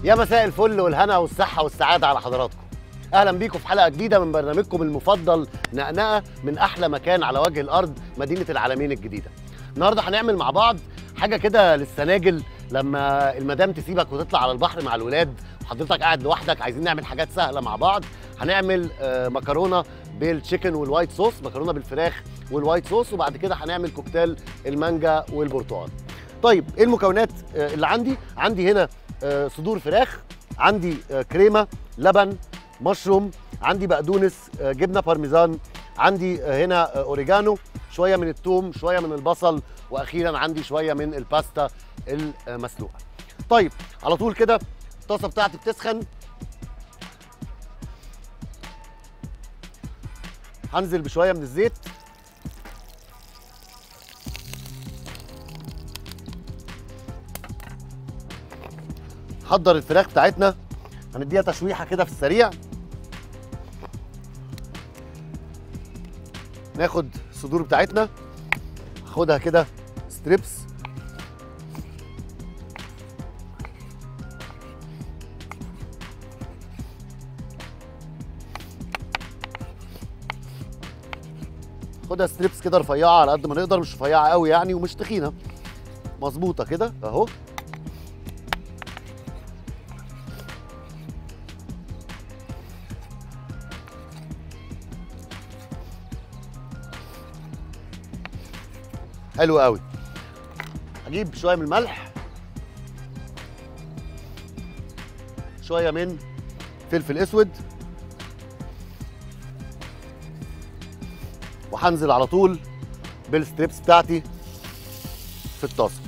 يا مساء الفل والهنا والصحة والسعادة على حضراتكم أهلا بيكم في حلقة جديدة من برنامجكم المفضل نقنقة من أحلى مكان على وجه الأرض مدينة العالمين الجديدة النهاردة هنعمل مع بعض حاجة كده للسناجل لما المدام تسيبك وتطلع على البحر مع الولاد وحضرتك قاعد لوحدك عايزين نعمل حاجات سهلة مع بعض هنعمل آه، مكرونة بالتشيكن والوايت صوص مكرونة بالفراخ والوايت صوص وبعد كده هنعمل كوكتيل المانجا والبرتقال طيب ايه المكونات آه، اللي عندي عندي هنا آه، صدور فراخ عندي آه، كريمه لبن مشروم عندي بقدونس آه، جبنه بارميزان عندي آه، هنا آه، اوريجانو شويه من الثوم شويه من البصل واخيرا عندي شويه من الباستا المسلوقه طيب على طول كده الطاسه بتاعتي بتسخن هنزل بشويه من الزيت حضر الفراخ بتاعتنا هنديها تشويحه كده في السريع ناخد الصدور بتاعتنا خدها كده ستريبس خدها ستريبس كده رفيعه على قد ما نقدر مش رفيعه قوي يعني ومش تخينه مظبوطه كده اهو حلو قوي هجيب شويه من الملح شويه من فلفل اسود وهنزل على طول بالستريبس بتاعتي في الطاسه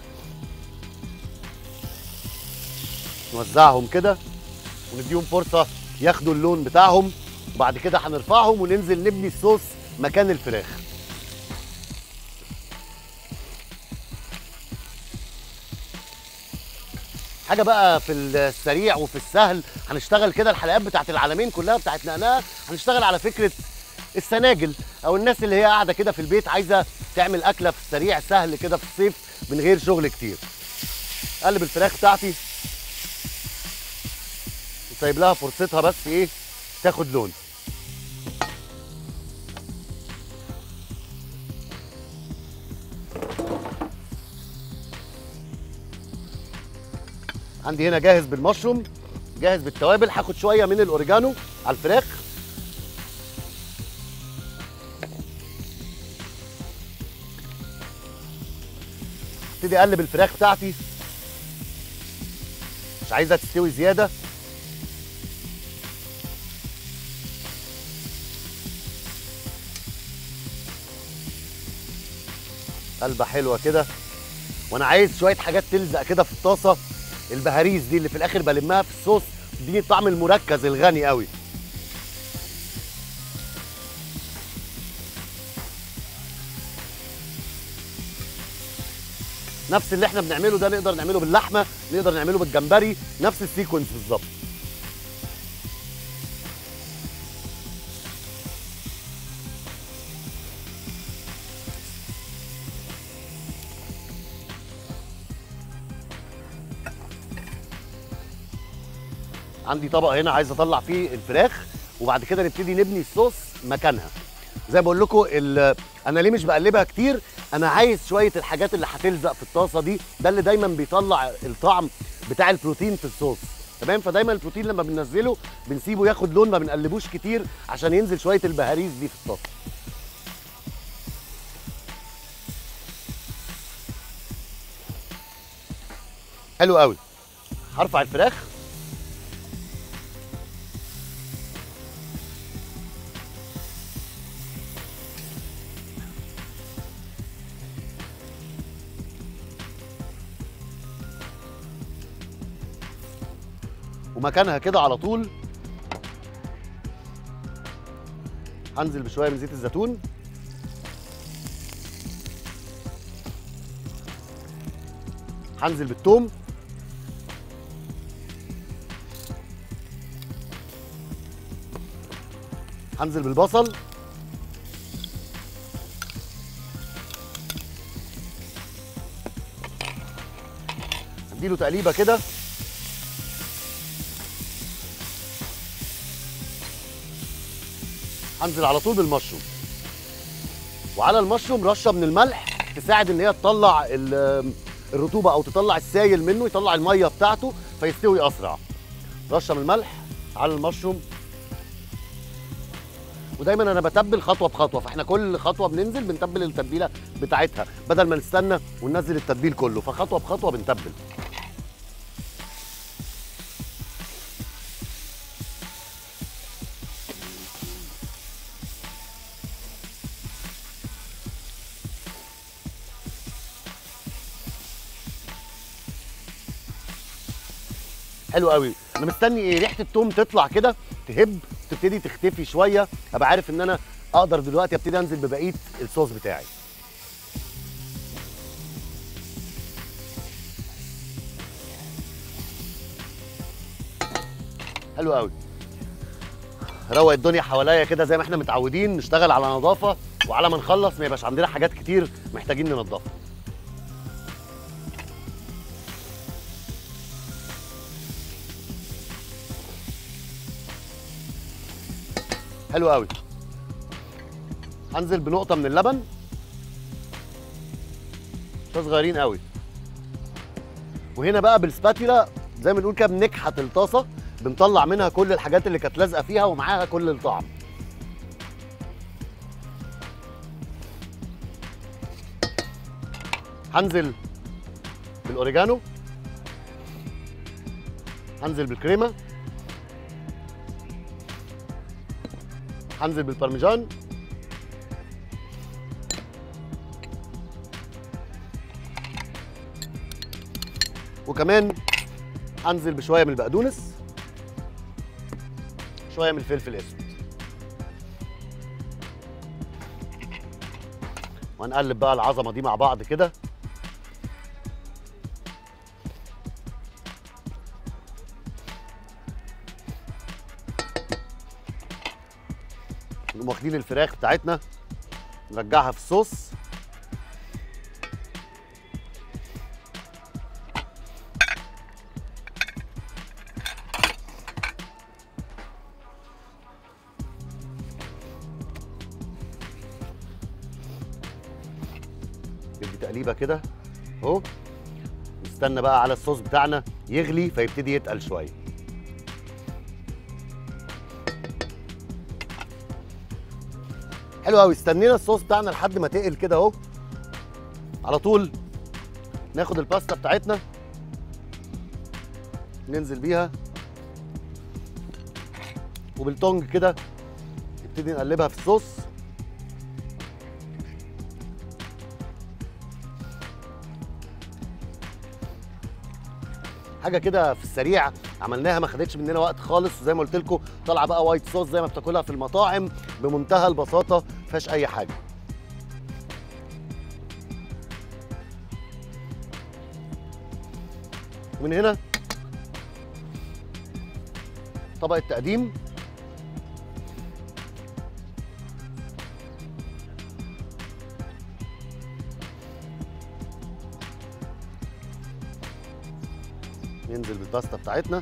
نوزعهم كده ونديهم فرصه ياخدوا اللون بتاعهم وبعد كده هنرفعهم وننزل نبني الصوص مكان الفراخ حاجه بقى في السريع وفي السهل هنشتغل كده الحلقات بتاعت العالمين كلها بتاعت نقنقه هنشتغل على فكره السناجل او الناس اللي هي قاعده كده في البيت عايزه تعمل اكله في السريع سهل كده في الصيف من غير شغل كتير اقلب الفراخ بتاعتي وسايب لها فرصتها بس ايه تاخد لون عندي هنا جاهز بالمشروم جاهز بالتوابل هاخد شويه من الاوريجانو على الفراخ ابتدي اقلب الفراخ بتاعتي مش عايزها تستوي زياده قلبه حلوه كده وانا عايز شويه حاجات تلزق كده في الطاسه البهاريز دي اللي في الاخر بلمها في الصوص تديني الطعم المركز الغني قوي نفس اللي احنا بنعمله ده نقدر نعمله باللحمه نقدر نعمله بالجمبري نفس السيكونس بالظبط عندي طبق هنا عايز اطلع فيه الفراخ وبعد كده نبتدي نبني الصوص مكانها زي ما بقول لكم ال- انا ليه مش بقلبها كتير انا عايز شويه الحاجات اللي هتلزق في الطاسه دي ده اللي دايما بيطلع الطعم بتاع البروتين في الصوص تمام فدايما البروتين لما بننزله بنسيبه ياخد لون ما بنقلبوش كتير عشان ينزل شويه البهاريز دي في الطاسه حلو قوي هرفع الفراخ ومكانها كده على طول هنزل بشويه من زيت الزيتون هنزل بالثوم هنزل بالبصل اديله تقليبه كده هنزل على طول بالمشروم وعلى المشروم رشه من الملح تساعد ان هي تطلع ال- الرطوبه او تطلع السائل منه يطلع الميه بتاعته فيستوي اسرع رشه من الملح على المشروم ودايما انا بتبل خطوه بخطوه فاحنا كل خطوه بننزل بنتبل التتبيله بتاعتها بدل ما نستنى وننزل التتبيل كله فخطوه بخطوه بنتبل حلو قوي انا مستني ايه ريحه التوم تطلع كده تهب تبتدي تختفي شويه ابقى عارف ان انا اقدر دلوقتي ابتدي انزل ببقيه الصوص بتاعي حلو قوي روق الدنيا حواليا كده زي ما احنا متعودين نشتغل على نظافه وعلى ما نخلص ما يبقاش عندنا حاجات كتير محتاجين ننضفها حلو قوي هنزل بنقطه من اللبن شويه صغيرين قوي وهنا بقى بالسباتيولا زي ما بنقول كده بنكحت الطاسه بنطلع منها كل الحاجات اللي كانت لازقه فيها ومعاها كل الطعم هنزل بالاوريجانو هنزل بالكريمه هنزل بالبارميجان وكمان هنزل بشويه من البقدونس شويه من الفلفل الاسود وهنقلب بقى العظمه دي مع بعض كده نقوم واخدين الفراخ بتاعتنا نرجعها في الصوص ندي تقليبه كده اهو نستنى بقى على الصوص بتاعنا يغلي فيبتدي يتقل شويه حلو قوي استنينا الصوص بتاعنا لحد ما تقل كده اهو على طول ناخد الباستا بتاعتنا ننزل بيها وبالتونج كده نبتدي نقلبها في الصوص حاجه كده في السريع عملناها ما خدتش مننا وقت خالص وزي ما قلت لكم طالعه بقى وايت صوص زي ما بتاكلها في المطاعم بمنتهى البساطه ما فيهاش اي حاجه ومن هنا طبق التقديم ننزل بالباستا بتاعتنا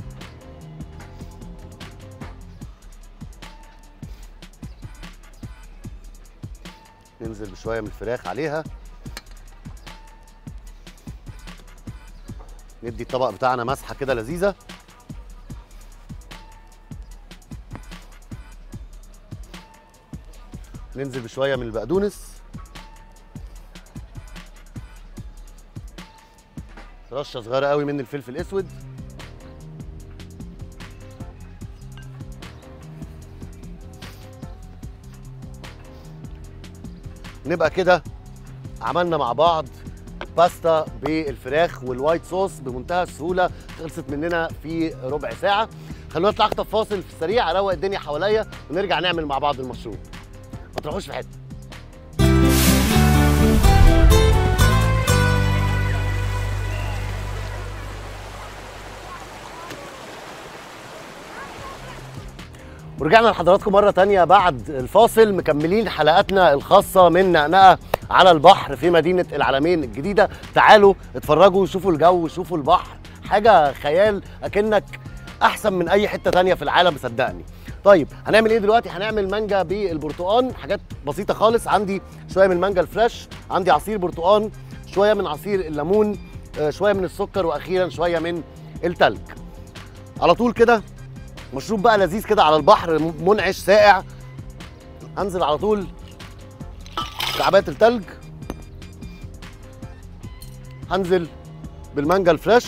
ننزل بشويه من الفراخ عليها ندي الطبق بتاعنا مسحه كده لذيذه ننزل بشويه من البقدونس رشه صغيره قوي من الفلفل الاسود نبقى كده عملنا مع بعض باستا بالفراخ والوايت صوص بمنتهى السهوله خلصت مننا في ربع ساعه خلونا نطلع اخطف فاصل في السريع اروق الدنيا حواليا ونرجع نعمل مع بعض المشروب ما تروحوش في حته ورجعنا لحضراتكم مرة تانية بعد الفاصل مكملين حلقاتنا الخاصة من نقنقة على البحر في مدينة العلمين الجديدة تعالوا اتفرجوا شوفوا الجو شوفوا البحر حاجة خيال أكنك أحسن من أي حتة تانية في العالم صدقني طيب هنعمل ايه دلوقتي هنعمل مانجا بالبرتقال حاجات بسيطه خالص عندي شويه من المانجا الفريش عندي عصير برتقال شويه من عصير الليمون آه، شويه من السكر واخيرا شويه من التلج على طول كده مشروب بقى لذيذ كده على البحر م- منعش ساقع انزل على طول كعبات التلج هنزل بالمانجا الفريش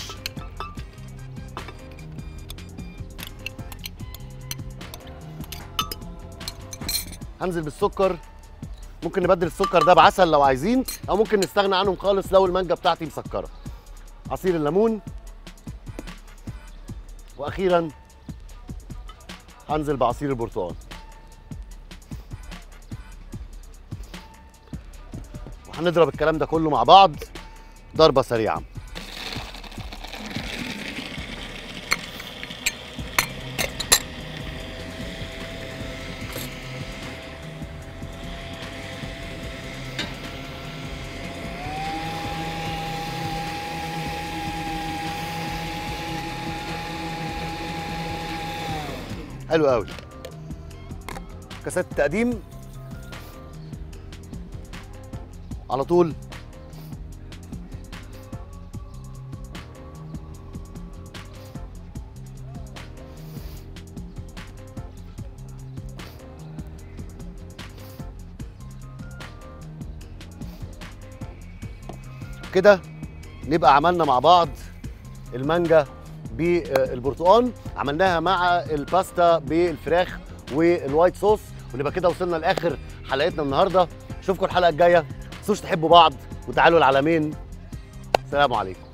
هنزل بالسكر ممكن نبدل السكر ده بعسل لو عايزين او ممكن نستغنى عنهم خالص لو المانجا بتاعتي مسكره عصير الليمون واخيرا هنزل بعصير البرتقال وهنضرب الكلام ده كله مع بعض ضربه سريعه حلو قوي كاسات التقديم على طول كده نبقى عملنا مع بعض المانجا بالبرتقال عملناها مع الباستا بالفراخ والوايت صوص ونبقى كده وصلنا لاخر حلقتنا النهارده اشوفكم الحلقه الجايه ما تنسوش تحبوا بعض وتعالوا العالمين سلام عليكم